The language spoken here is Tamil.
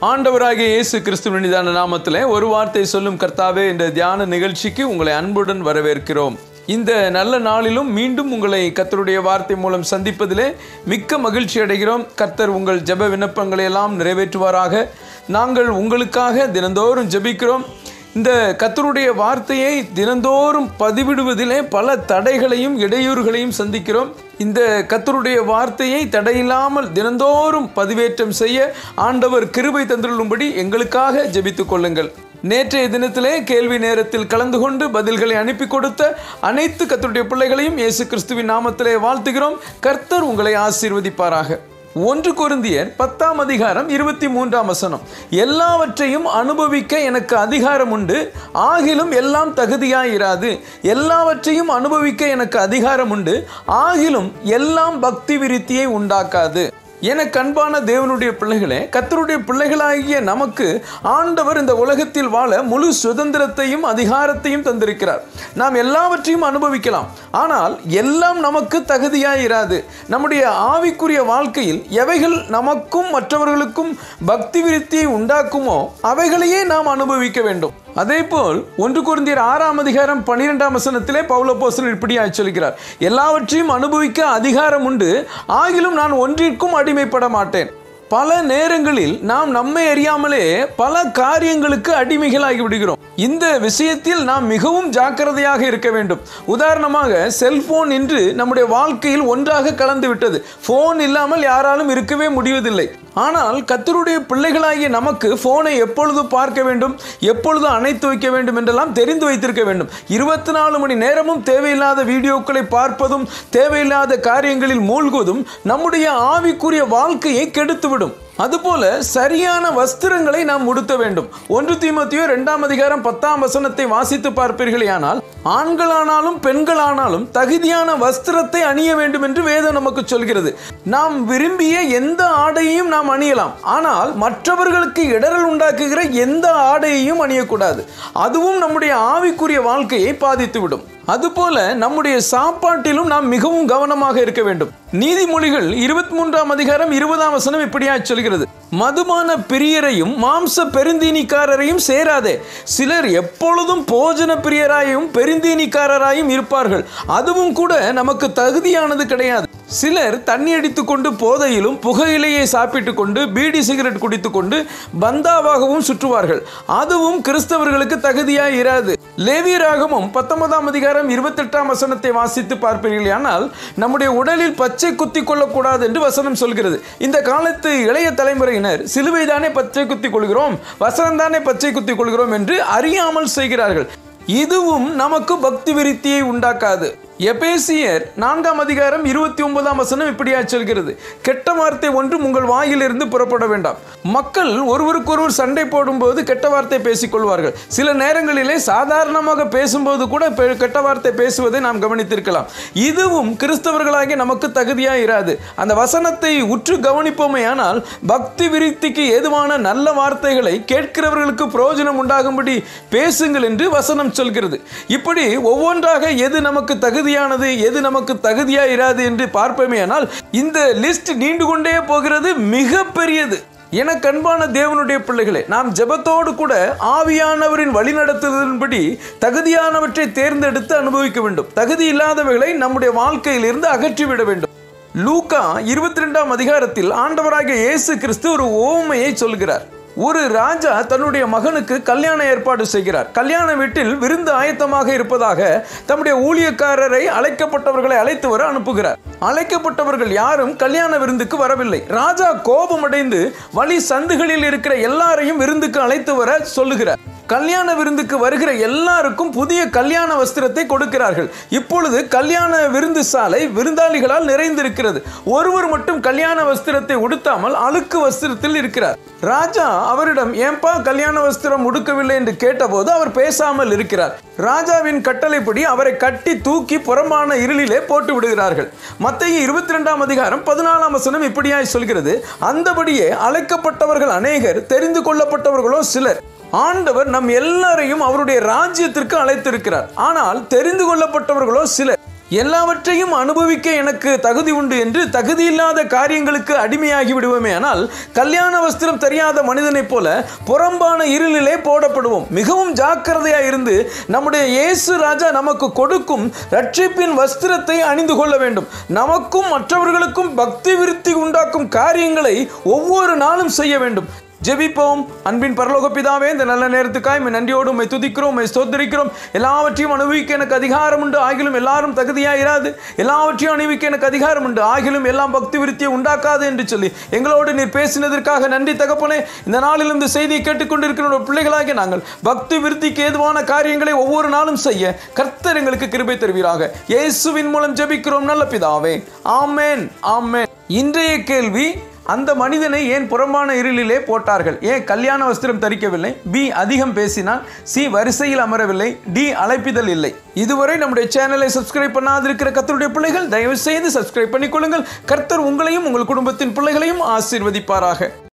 ஆண்டவராகிய இயேசு கிறிஸ்துவின் நிதான நாமத்திலே ஒரு வார்த்தை சொல்லும் கர்த்தாவே என்ற தியான நிகழ்ச்சிக்கு உங்களை அன்புடன் வரவேற்கிறோம் இந்த நல்ல நாளிலும் மீண்டும் உங்களை கர்த்தருடைய வார்த்தை மூலம் சந்திப்பதிலே மிக்க மகிழ்ச்சி அடைகிறோம் கர்த்தர் உங்கள் ஜெப விண்ணப்பங்களை எல்லாம் நிறைவேற்றுவாராக நாங்கள் உங்களுக்காக தினந்தோறும் ஜெபிக்கிறோம் இந்த கர்த்தருடைய வார்த்தையை தினந்தோறும் பதிவிடுவதிலே பல தடைகளையும் இடையூறுகளையும் சந்திக்கிறோம் இந்த கர்த்தருடைய வார்த்தையை தடையில்லாமல் தினந்தோறும் பதிவேற்றம் செய்ய ஆண்டவர் கிருபை தந்துள்ளும்படி எங்களுக்காக ஜெபித்துக் கொள்ளுங்கள் நேற்றைய தினத்திலே கேள்வி நேரத்தில் கலந்து கொண்டு பதில்களை அனுப்பி கொடுத்த அனைத்து கர்த்தருடைய பிள்ளைகளையும் இயேசு கிறிஸ்துவின் நாமத்திலே வாழ்த்துகிறோம் கர்த்தர் உங்களை ஆசீர்வதிப்பாராக ஒன்று கொருந்தியர் பத்தாம் அதிகாரம் இருபத்தி மூன்றாம் வசனம் எல்லாவற்றையும் அனுபவிக்க எனக்கு அதிகாரம் உண்டு ஆகிலும் எல்லாம் தகுதியாயிராது எல்லாவற்றையும் அனுபவிக்க எனக்கு அதிகாரம் உண்டு ஆகிலும் எல்லாம் பக்தி விருத்தியை உண்டாக்காது எனக்கு அன்பான தேவனுடைய பிள்ளைகளே கத்தருடைய பிள்ளைகளாகிய நமக்கு ஆண்டவர் இந்த உலகத்தில் வாழ முழு சுதந்திரத்தையும் அதிகாரத்தையும் தந்திருக்கிறார் நாம் எல்லாவற்றையும் அனுபவிக்கலாம் ஆனால் எல்லாம் நமக்கு தகுதியாயிராது நம்முடைய ஆவிக்குரிய வாழ்க்கையில் எவைகள் நமக்கும் மற்றவர்களுக்கும் பக்தி விருத்தியை உண்டாக்குமோ அவைகளையே நாம் அனுபவிக்க வேண்டும் அதே போல் ஒன்று குருந்தியர் ஆறாம் அதிகாரம் பன்னிரெண்டாம் வசனத்திலே பவுலப்போசன் இப்படியாய் சொல்கிறார் எல்லாவற்றையும் அனுபவிக்க அதிகாரம் உண்டு ஆகிலும் நான் ஒன்றிற்கும் அடிமைப்பட மாட்டேன் பல நேரங்களில் நாம் நம்மை அறியாமலே பல காரியங்களுக்கு அடிமைகளாகி விடுகிறோம் இந்த விஷயத்தில் நாம் மிகவும் ஜாக்கிரதையாக இருக்க வேண்டும் உதாரணமாக செல்போன் இன்று நம்முடைய வாழ்க்கையில் ஒன்றாக கலந்து விட்டது போன் இல்லாமல் யாராலும் இருக்கவே முடிவதில்லை ஆனால் கத்தருடைய பிள்ளைகளாகிய நமக்கு போனை எப்பொழுது பார்க்க வேண்டும் எப்பொழுது அணைத்து வைக்க வேண்டும் என்றெல்லாம் தெரிந்து வைத்திருக்க வேண்டும் இருபத்தி நாலு மணி நேரமும் தேவையில்லாத வீடியோக்களை பார்ப்பதும் தேவையில்லாத காரியங்களில் மூழ்குவதும் நம்முடைய ஆவிக்குரிய வாழ்க்கையை கெடுத்துவிடும் அதுபோல சரியான வஸ்திரங்களை நாம் உடுத்த வேண்டும் ஒன்று தீமத்தியோ இரண்டாம் அதிகாரம் பத்தாம் வசனத்தை வாசித்து பார்ப்பீர்களேயானால் ஆண்களானாலும் பெண்களானாலும் தகுதியான வஸ்திரத்தை அணிய வேண்டும் என்று வேதம் நமக்கு சொல்கிறது நாம் விரும்பிய எந்த ஆடையையும் நாம் அணியலாம் ஆனால் மற்றவர்களுக்கு இடரல் உண்டாக்குகிற எந்த ஆடையையும் அணியக்கூடாது அதுவும் நம்முடைய ஆவிக்குரிய வாழ்க்கையை பாதித்துவிடும் அதுபோல நம்முடைய சாப்பாட்டிலும் நாம் மிகவும் கவனமாக இருக்க வேண்டும் நீதிமொழிகள் இருபத்தி மூன்றாம் அதிகாரம் இருபதாம் வசனம் இப்படியா சொல்கிறது மதுபான பிரியரையும் மாம்ச பெருந்தீனிக்காரரையும் சேராதே சிலர் எப்பொழுதும் போஜன பிரியராயும் பெருந்தீனிக்காரராயும் இருப்பார்கள் அதுவும் கூட நமக்கு தகுதியானது கிடையாது சிலர் தண்ணி அடித்துக் கொண்டு போதையிலும் புகையிலையை சாப்பிட்டு கொண்டு பீடி சிகரெட் குடித்து கொண்டு பந்தாவாகவும் சுற்றுவார்கள் அதுவும் கிறிஸ்தவர்களுக்கு தகுதியாய் இராது லேவியராகமும் பத்தொன்பதாம் அதிகாரம் இருபத்தெட்டாம் வசனத்தை வாசித்து பார்ப்பீர்கள் ஆனால் நம்முடைய உடலில் பச்சை குத்தி கொள்ளக்கூடாது என்று வசனம் சொல்கிறது இந்த காலத்து இளைய தலைமுறையினர் சிலுவை தானே பச்சை குத்தி கொள்கிறோம் வசனம் தானே பச்சை குத்தி கொள்கிறோம் என்று அறியாமல் செய்கிறார்கள் இதுவும் நமக்கு பக்தி விருத்தியை உண்டாக்காது எபேசியர் நான்காம் அதிகாரம் இருபத்தி ஒன்பதாம் வசனம் இப்படியா சொல்கிறது கெட்ட வார்த்தை ஒன்றும் உங்கள் வாயிலிருந்து புறப்பட வேண்டாம் மக்கள் ஒருவருக்கொருவர் சண்டை போடும்போது கெட்ட வார்த்தை பேசிக்கொள்வார்கள் சில நேரங்களிலே சாதாரணமாக பேசும்போது கூட பெ- கெட்ட வார்த்தை பேசுவதை நாம் கவனித்திருக்கலாம் இதுவும் கிறிஸ்தவர்களாகிய நமக்கு தகுதியா இராது அந்த வசனத்தை உற்று கவனிப்போமே ஆனால் பக்தி விருத்திக்கு ஏதுவான நல்ல வார்த்தைகளை கேட்கிறவர்களுக்கு பிரயோஜனம் உண்டாகும்படி பேசுங்கள் என்று வசனம் சொல்கிறது இப்படி ஒவ்வொன்றாக எது நமக்கு தகுதியானது எது நமக்கு தகுதியா இராது என்று பார்ப்போமேயானால் இந்த லிஸ்ட் நீண்டு கொண்டே போகிறது மிக பெரியது எனக்கு அன்பான தேவனுடைய பிள்ளைகளே நாம் ஜெபத்தோடு கூட ஆவியானவரின் வழிநடத்துதலின்படி தகுதியானவற்றை தேர்ந்தெடுத்து அனுபவிக்க வேண்டும் தகுதி இல்லாதவைகளை நம்முடைய வாழ்க்கையிலிருந்து அகற்றிவிட வேண்டும் லூக்கா இருபத்தி ரெண்டாம் அதிகாரத்தில் ஆண்டவராகிய இயேசு கிறிஸ்து ஒரு ஓமையை சொல்கிறார் ஒரு ராஜா தன்னுடைய மகனுக்கு கல்யாண ஏற்பாடு செய்கிறார் கல்யாண வீட்டில் விருந்து ஆயத்தமாக இருப்பதாக தம்முடைய ஊழியக்காரரை அழைக்கப்பட்டவர்களை அழைத்து வர அனுப்புகிறார் அழைக்கப்பட்டவர்கள் யாரும் கல்யாண விருந்துக்கு வரவில்லை ராஜா கோபமடைந்து வழி சந்துகளில் இருக்கிற எல்லாரையும் விருந்துக்கு அழைத்து வர சொல்லுகிறார் கல்யாண விருந்துக்கு வருகிற எல்லாருக்கும் புதிய கல்யாண வஸ்திரத்தை கொடுக்கிறார்கள் இப்பொழுது கல்யாண விருந்து சாலை விருந்தாளிகளால் நிறைந்திருக்கிறது ஒருவர் மட்டும் கல்யாண வஸ்திரத்தை உடுத்தாமல் அழுக்கு வஸ்திரத்தில் இருக்கிறார் ராஜா அவரிடம் ஏன்பா கல்யாண வஸ்திரம் உடுக்கவில்லை என்று கேட்டபோது அவர் பேசாமல் இருக்கிறார் ராஜாவின் கட்டளைப்படி அவரை கட்டி தூக்கி புறம்பான இருளிலே போட்டு விடுகிறார்கள் மத்திய இருபத்தி ரெண்டாம் அதிகாரம் பதினாலாம் வசனம் இப்படியாய் சொல்கிறது அந்தபடியே அழைக்கப்பட்டவர்கள் அநேகர் தெரிந்து கொள்ளப்பட்டவர்களோ சிலர் ஆண்டவர் நம் எல்லாரையும் அவருடைய ராஜ்யத்திற்கு அழைத்திருக்கிறார் ஆனால் தெரிந்து கொள்ளப்பட்டவர்களோ சிலர் எல்லாவற்றையும் அனுபவிக்க எனக்கு தகுதி உண்டு என்று தகுதியில்லாத காரியங்களுக்கு அடிமையாகி விடுவோமே ஆனால் கல்யாண வஸ்திரம் தெரியாத மனிதனைப் போல புறம்பான இருளிலே போடப்படுவோம் மிகவும் ஜாக்கிரதையாக இருந்து நம்முடைய இயேசு ராஜா நமக்கு கொடுக்கும் ரட்சிப்பின் வஸ்திரத்தை அணிந்து கொள்ள வேண்டும் நமக்கும் மற்றவர்களுக்கும் பக்தி விருத்தி உண்டாக்கும் காரியங்களை ஒவ்வொரு நாளும் செய்ய வேண்டும் ஜெபிப்போம் அன்பின் பரலோக பிதாவே இந்த நல்ல நேரத்துக்காய் உம்மை நன்றியோடு உம்மை துதிக்கிறோம் உம்மை ஸ்தோத்திரிக்கிறோம் எல்லாவற்றையும் அனுபவிக்க எனக்கு அதிகாரம் உண்டு ஆகிலும் எல்லாரும் தகுதியாக இராது எல்லாவற்றையும் அனுபவிக்க எனக்கு அதிகாரம் உண்டு ஆகிலும் எல்லாம் பக்தி விருத்தியை உண்டாக்காது என்று சொல்லி எங்களோடு நீர் பேசினதற்காக நன்றி தகப்பனே இந்த நாளில் இந்த செய்தியை கேட்டுக்கொண்டிருக்கிற ஒரு பிள்ளைகளாகிய நாங்கள் பக்தி விருத்திக்கு ஏதுவான காரியங்களை ஒவ்வொரு நாளும் செய்ய கர்த்தர் எங்களுக்கு கிருபை தருவீராக இயேசுவின் மூலம் ஜெபிக்கிறோம் நல்ல பிதாவே ஆமென் ஆமென் இன்றைய கேள்வி அந்த மனிதனை ஏன் புறம்பான இருளிலே போட்டார்கள் ஏன் கல்யாண வஸ்திரம் தரிக்கவில்லை பி அதிகம் பேசினான் சி வரிசையில் அமரவில்லை டி அழைப்பிதழ் இல்லை இதுவரை நம்முடைய சேனலை சப்ஸ்கிரைப் பண்ணாதிருக்கிற கர்த்தருடைய பிள்ளைகள் தயவு செய்து சப்ஸ்கிரைப் பண்ணிக்கொள்ளுங்கள் கர்த்தர் உங்களையும் உங்கள் குடும்பத்தின் பிள்ளைகளையும் ஆசீர்வதிப்பாராக